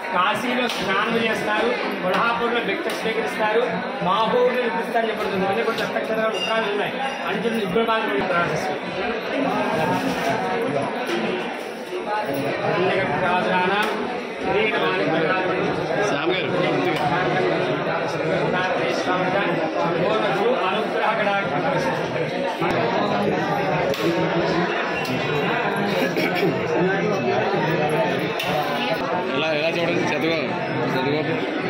కాశీలో స్నానం చేస్తారు కొల్హాపూర్లో భిక్ష స్వీకరిస్తారు మాహూర్లో నిపిస్తారు చెప్పబడుతుంది అన్నీ కూడా దత్తక్షరాలు ఉత్తరాలు ఉన్నాయి అంటే ఇప్పుడు మాత్రం ప్రాసెస్ శ్యామ్ గారు ఇలా ఇలా చూడండి చదువు చదువు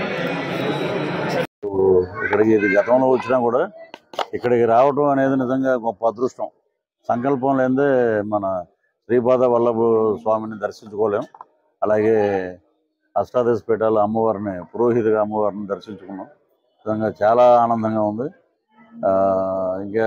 ఇక్కడికి ఇది గతంలో వచ్చినా కూడా ఇక్కడికి రావటం అనేది నిజంగా గొప్ప అదృష్టం సంకల్పం లేదే మన శ్రీపాద వల్లభ స్వామిని దర్శించుకోలేం అలాగే అష్టాదశ పీఠాల అమ్మవారిని పురోహితుగా అమ్మవారిని దర్శించుకున్నాం నిజంగా చాలా ఆనందంగా ఉంది ఆ, ఇంకా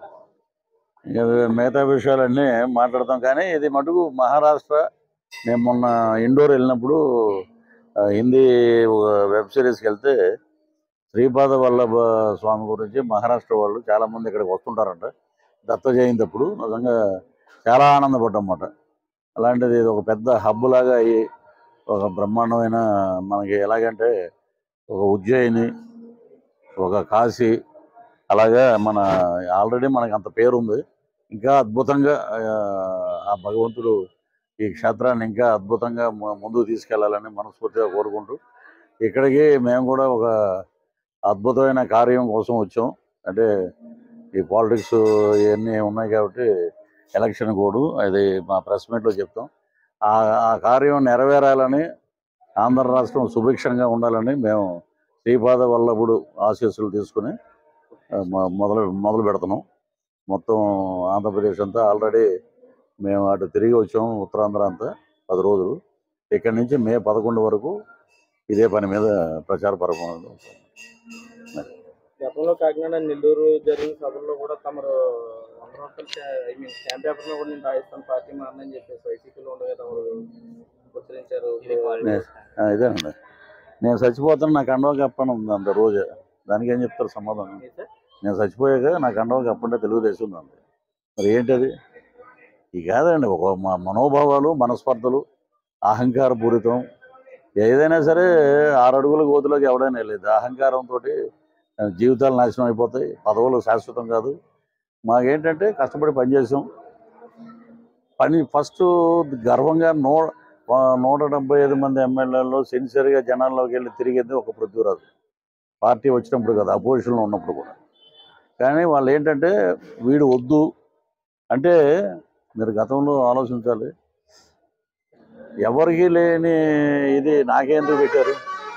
ఇంకా మిగతా విషయాలన్నీ మాట్లాడతాం కానీ ఇది మటుకు మహారాష్ట్ర నేను మొన్న ఇండోర్ వెళ్ళినప్పుడు ఆ, హిందీ వెబ్ సిరీస్కి వెళ్తే శ్రీపాద వల్లభ స్వామి గురించి మహారాష్ట్ర వాళ్ళు చాలా మంది ఇక్కడికి వస్తుంటారంట దత్త జయంతి అప్పుడు నిజంగా చాలా ఆనందపడ్డమాట అలాంటిది ఇది ఒక పెద్ద హబ్ లాగా అయ్యి ఒక బ్రహ్మాండమైన మనకి ఎలాగంటే ఒక ఉజ్జయిని ఒక కాశీ అలాగా మన ఆల్రెడీ మనకి అంత పేరు ఉంది ఇంకా అద్భుతంగా ఆ, ఆ భగవంతుడు ఈ క్షేత్రాన్ని ఇంకా అద్భుతంగా ము- ముందుకు తీసుకెళ్లాలని మనస్ఫూర్తిగా కోరుకుంటూ ఇక్కడికి మేము కూడా ఒక అద్భుతమైన కార్యం కోసం వచ్చాం అంటే ఈ పాలిటిక్స్ ఇవన్నీ ఉన్నాయి కాబట్టి ఎలక్షన్ కోడ్ అది మా ప్రెస్ మీట్లో చెప్తాం ఆ ఆ కార్యం నెరవేరాలని ఆంధ్ర రాష్ట్రం సుభిక్షంగా ఉండాలని మేము శ్రీపాద వల్లభుడు ఆశీస్సులు తీసుకుని ఆ, మొ- మొదలు మొదలు పెడుతున్నాం మొత్తం ఆంధ్రప్రదేశ్ అంతా ఆల్రెడీ మేము అటు తిరిగి వచ్చాం ఉత్తరాంధ్ర అంతా పది రోజులు ఇక్కడి నుంచి మే పదకొండు వరకు ఇదే పని మీద ప్రచార పరమ గతంలో కాకినాడ నెల్లూరు జరిగిన సభల్లో కూడా తమరు వంద రూపాయలు ఐ మీన్ స్టాంప్ పేపర్ లో కూడా నేను రాయిస్తాను పార్టీ మారని చెప్పేసి వైసీపీలో ఉండగా తమరు ఉత్తరించారు ఆ, ఇదేనండి నేను చచ్చిపోతాను నాకు అండవ కప్పని ఉంది అంత రోజు దానికి ఏం చెప్తారు సమాధానం నేను చచ్చిపోయాక నాకు అండవ కప్పంటే తెలుగుదేశం ఉందండి మరి ఏంటది ఇది కాదండి ఒక మ- మనోభావాలు మనస్పర్ధలు అహంకార పూరితం ఏదైనా సరే ఆరు అడుగుల గోతులోకి ఎవడైనా వెళ్ళేది అహంకారంతో జీవితాలు నాశనం అయిపోతాయి పదవులు శాశ్వతం కాదు మాకేంటంటే కష్టపడి పనిచేసాం పని ఫస్ట్ గర్వంగా నో ఆ, నూట డెబ్బై ఐదు మంది ఎమ్మెల్యేలు సిన్సియర్గా జనాల్లోకి వెళ్ళి తిరిగేది ఒక పృథ్వీరాజు పార్టీ వచ్చినప్పుడు కదా అపోజిషన్లో ఉన్నప్పుడు కూడా కానీ వాళ్ళు ఏంటంటే వీడు వద్దు అంటే మీరు గతంలో ఆలోచించాలి ఎవరికి లేని ఇది నాకెందుకు పెట్టారు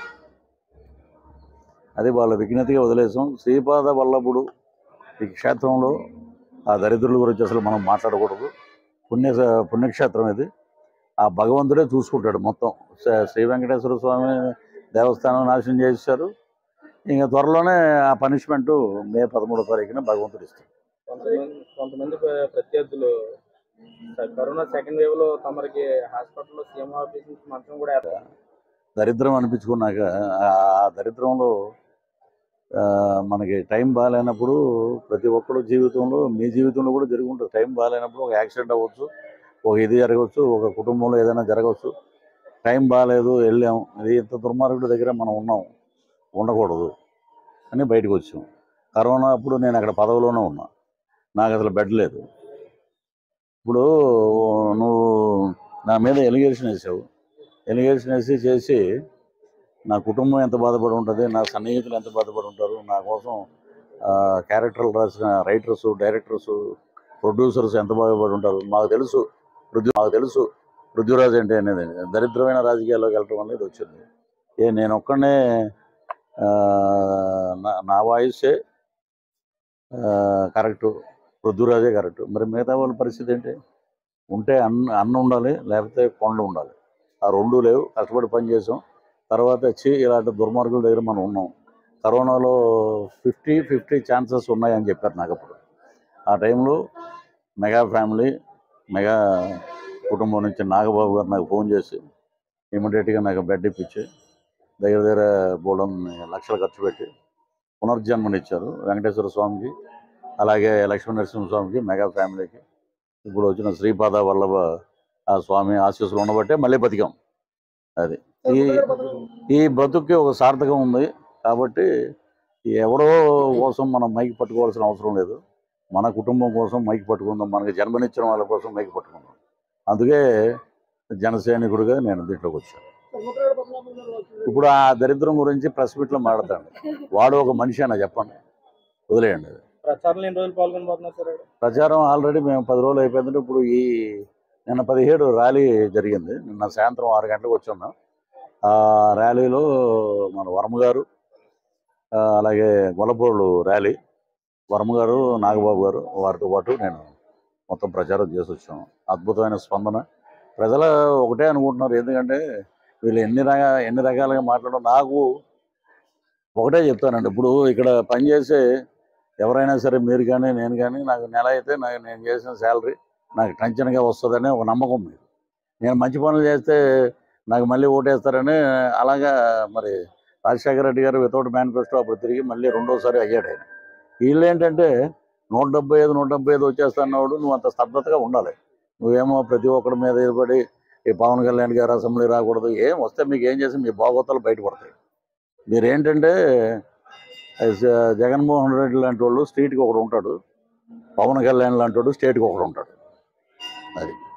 అది వాళ్ళ విజ్ఞతగా వదిలేసాం శ్రీపాద వల్లభుడు ఈ క్షేత్రంలో ఆ దరిద్రుల గురించి అసలు మనం మాట్లాడకూడదు పుణ్య పుణ్యక్షేత్రం ఇది ఆ భగవంతుడే చూసుకుంటాడు మొత్తం శ్రీ- శ్రీ వెంకటేశ్వర స్వామి దేవస్థానం నాశనం చేశారు ఇంకా త్వరలోనే ఆ పనిష్మెంట్ మే పదమూడో తారీఖున భగవంతుడు ఇస్తాడు కొంతమంది కొంతమంది ప్ర- ప్రత్యర్థులు కరోనా సెకండ్ వేవ్ లో తమరికి హాస్పిటల్లో సీఎం ఆఫీస్ నుంచి మంచం కూడా ఏర్పాటు దరిద్రం అనిపించుకున్నాక ఆ ఆ దరిద్రంలో ఆ, మనకి టైం బాగాలేనప్పుడు ప్రతి ఒక్కరు జీవితంలో మీ జీవితంలో కూడా జరిగి ఉంటుంది టైం బాగాలేనప్పుడు ఒక యాక్సిడెంట్ అవ్వచ్చు ఒక ఇది జరగవచ్చు ఒక కుటుంబంలో ఏదైనా జరగవచ్చు టైం బాగాలేదు వెళ్ళాం ఇది ఇంత దుర్మార్గుడి దగ్గర మనం ఉన్నాం ఉండకూడదు అని బయటకు వచ్చాం కరోనా అప్పుడు నేను అక్కడ పదవిలోనే ఉన్నా నాకు అసలు బెడ్ లేదు ఇప్పుడు నువ్వు నా మీద ఎలిగేషన్ వేసావు ఎలిగేషన్ వేసి చేసి నా కుటుంబం ఎంత బాధపడి ఉంటుంది నా సన్నిహితులు ఎంత బాధపడి ఉంటారు నా కోసం క్యారెక్టర్లు రాసిన రైటర్స్ డైరెక్టర్స్ ప్రొడ్యూసర్స్ ఎంత బాధపడి ఉంటారు మాకు తెలుసు పృథ్వీ మాకు తెలుసు పృథ్వీరాజ్ అంటే అనేది దరిద్రమైన రాజకీయాల్లోకి వెళ్ళటం వల్ల ఇది వచ్చింది ఏ నేను ఒక్కడనే ఆ, నా నా వాయిసే కరెక్టు పృథ్వీరాజే కరెక్ట్ మరి మిగతా వాళ్ళ పరిస్థితి ఏంటి ఉంటే అన్న అన్న ఉండాలి లేకపోతే కొండ ఉండాలి ఆ రెండు లేవు కష్టపడి పని చేసాం తర్వాత వచ్చి ఇలాంటి దుర్మార్గుల దగ్గర మనం ఉన్నాం కరోనాలో ఫిఫ్టీ ఫిఫ్టీ ఛాన్సెస్ ఉన్నాయని చెప్పారు నాకు అప్పుడు ఆ టైంలో మెగా ఫ్యామిలీ మెగా కుటుంబం నుంచి నాగబాబు గారు నాకు ఫోన్ చేసి ఇమీడియట్గా నాకు బెడ్ ఇప్పించి దగ్గర దగ్గర బోలం లక్షలు ఖర్చు పెట్టి పునర్జన్మనిచ్చారు వెంకటేశ్వర స్వామికి అలాగే లక్ష్మీ నరసింహ స్వామికి మెగా ఫ్యామిలీకి ఇప్పుడు వచ్చిన శ్రీపాద వల్లభ ఆ స్వామి ఆశీస్సులు ఉండబట్టే మళ్ళీ బతికాం అది ఈ ఈ బతుక్కి ఒక సార్థకం ఉంది కాబట్టి ఎవరో కోసం మనం మైకి పట్టుకోవాల్సిన అవసరం లేదు మన కుటుంబం కోసం మైకి పట్టుకుందాం మనకి జన్మనిచ్చిన వాళ్ళ కోసం మైకి పట్టుకుందాం అందుకే జన సైనికుడిగా నేను దీంట్లోకి వచ్చాను ఇప్పుడు ఆ దరిద్రం గురించి ప్రెస్ మీట్లో మాట్లాడతాను వాడు ఒక మనిషి అన్న చెప్పండి వదిలేయండి అది. ప్రచారంలో ఎన్ని రోజులు పాల్గొనబోతున్నారు సార్ ఇక్కడ? ప్రచారం ఆల్రెడీ మేము పది రోజులు అయిపోయిందంటే ఇప్పుడు ఈ నిన్న పదిహేడు ర్యాలీ జరిగింది నిన్న సాయంత్రం ఆరు గంటలకు వచ్చున్నాం ఆ ర్యాలీలో మన వర్మ గారు ఆ, అలాగే గొల్లపూరులు ర్యాలీ వర్మ గారు నాగబాబు గారు వారితో పాటు నేను మొత్తం ప్రచారం చేసి వచ్చాము అద్భుతమైన స్పందన ప్రజలు ఒకటే అనుకుంటున్నారు ఎందుకంటే వీళ్ళు ఎన్ని రకా ఎన్ని రకాలుగా మాట్లాడడం నాకు ఒకటే చెప్తానండి ఇప్పుడు ఇక్కడ పనిచేసే ఎవరైనా సరే మీరు కానీ నేను కానీ నాకు నెల అయితే నాకు నేను చేసిన శాలరీ నాకు టెన్షన్గా వస్తుందని ఒక నమ్మకం మీరు నేను మంచి పనులు చేస్తే నాకు మళ్ళీ ఓటేస్తారని అలాగా మరి రాజశేఖర రెడ్డి గారు వితౌట్ మేనిఫెస్టో అప్పుడు తిరిగి మళ్ళీ రెండోసారి అయ్యాడు ఆయన వీళ్ళు ఏంటంటే నూట డెబ్బై ఐదు నూట డెబ్బై ఐదు వచ్చేస్తున్నాడు నువ్వు అంత స్తబ్దతగా ఉండాలి నువ్వేమో ప్రతి ఒక్కడి మీద ఎదురుపడి ఈ పవన్ కళ్యాణ్ గారు అసెంబ్లీ రాకూడదు ఏం వస్తే మీకు ఏం చేసి మీ బాగోతాలు బయటపడతాయి మీరేంటంటే జ- జగన్మోహన్ రెడ్డి లాంటి వాళ్ళు స్ట్రీట్కి ఒకడు ఉంటాడు పవన్ కళ్యాణ్ లాంటి వాడు స్టేట్కి ఒకడు ఉంటాడు అది